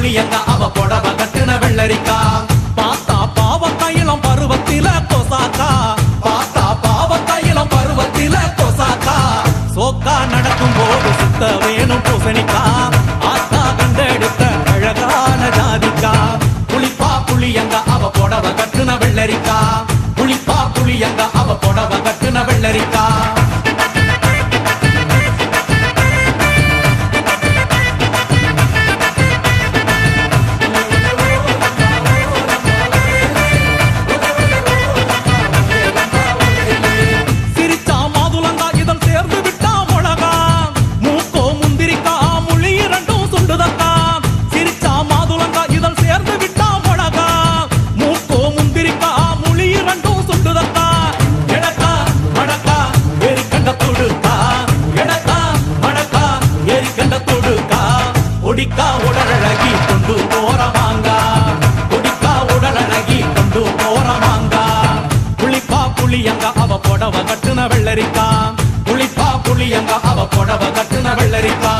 புளியங்க அவ புடவ கட்டுன வெள்ளரிக்கா பார்த்தா பாவ கையிலம் பருவத்தில கொசாக்கா பார்த்தா பாவ கையிலம் பருவத்தில கொசாக்கா சோக்கா நடக்கும் போது சுத்த வேணும் பூசணிக்கா ஆத்தா கண்டெடுத்த அழகான ஜாதிக்கா புளிப்பா புளியங்க அவ புடவ கட்டுன வெள்ளரிக்கா புளிப்பா புளியங்க அவ புடவ கட்டுன வெள்ளரிக்கா சிரிச்சா மாதுளங்கா இதழ் சேர்ந்து விட்டா மிளகா மூக்கோ முந்திரிக்கா முழி இரண்டும் சுண்டுதக்கா சிரிச்சா மாதுளங்கா இதழ் சேர்ந்து விட்டா மிளகா மூக்கோ முந்திரிக்கா முழி இரண்டும் சுண்டுதக்கா எடக்கா மடக்கா ஏறி கண்ட தொடுக்கா எடக்கா மடக்கா ஏறி கண்ட தொடுக்கா ஒடிக்கா உடலழகி கொண்டு போறவாங்க ஒடிக்கா உடலழகி கொண்டு போறவாங்க புளிப்பா புளியங்க அவ புடவ கட்டுன வெள்ளரிக்கா புளிப்பா புளியங்க அவ புடவ கட்டுன வெள்ளரிக்கா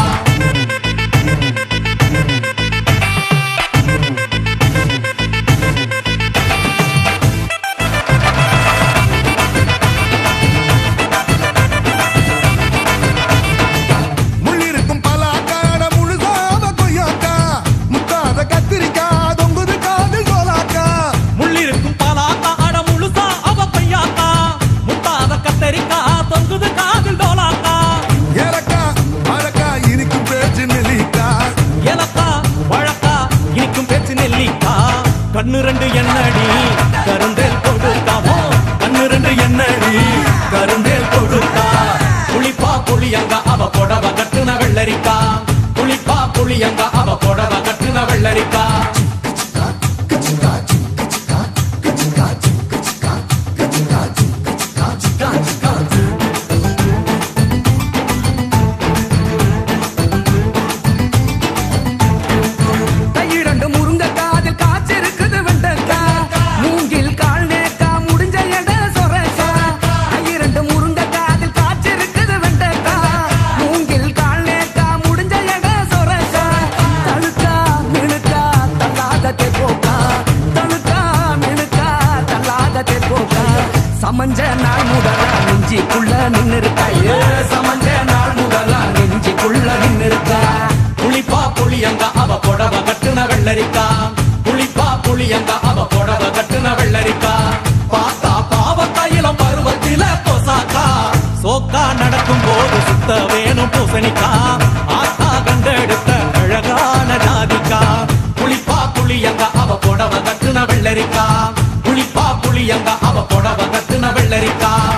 முள்ளிருக்கும் பலாக்காட முழுசாத கொய்யாக்கா முத்தாத கத்திரிக்கா தொங்குது காதில் சோலாக்கா முள்ளிருக்கும் பலாக்கா அட முழுசா அவ பையாக்கா முத்தாத கத்தரிக்கா தொங்குது காதில் டோலாக்கா ஏலக்கா அழக்கா இனிக்கும் பேச்சு நெல்லிக்கா எனக்கா வழக்கா இனிக்கும் பேச்சு நெல்லிக்கா கண்ணு ரெண்டு எண்ணடி கருந்தேல் கொடுக்காமோ கண்ணு ரெண்டு எண்ணடி கருந்தேல் கொடுக்கா புளிப்பா புளியங்க அவ புடவ கட்டுன வெள்ளரிக்கா புளிப்பா புளியங்க அவ புடவ கட்டுன வெள்ளரிக்கா கையிரண்டு முருங்க காதில் காய்ச்சிருக்குது வெண்டக்கா மூங்கில் கால் நேக்கா முடிஞ்ச எட சொரக்கா கையிரண்டு முருங்க காதில் காய்ச்சிருக்குது வெண்டக்கா மூங்கில் கால் நேக்கா முடிஞ்ச எட சொரக்கா தழுக்கா மினுக்கா தள்ளாத போக்கா தழுக்கா மினுக்கா தள்ளாத போக்கா சமஞ்ச நாள் முதலா நெஞ்சிக்குள்ள நின்னு இருக்கா ஏ சமஞ்ச நாள் முதலா நெஞ்சிக்குள்ள நின்னு இருக்கா புளிப்பா புளியங்க அவ புடவ கட்டுன வெள்ளரிக்கா புளிப்பா புளியங்க அவ புடவ கட்டுன வெள்ளரிக்கா பார்த்தா பாவ கையிலம் பருவத்தில கொசாக்கா சோக்கா நடக்கும் போது சுத்த வேணும் பூசணிக்கா ஆத்தா கண்டெடுத்த அழகான ஜாதிக்கா புளிப்பா புளியங்க அவ புடவ கட்டுன வெள்ளரிக்கா புளிப்பா புளியங்க அவ புடவ கட்டுன வெள்ளரிக்கா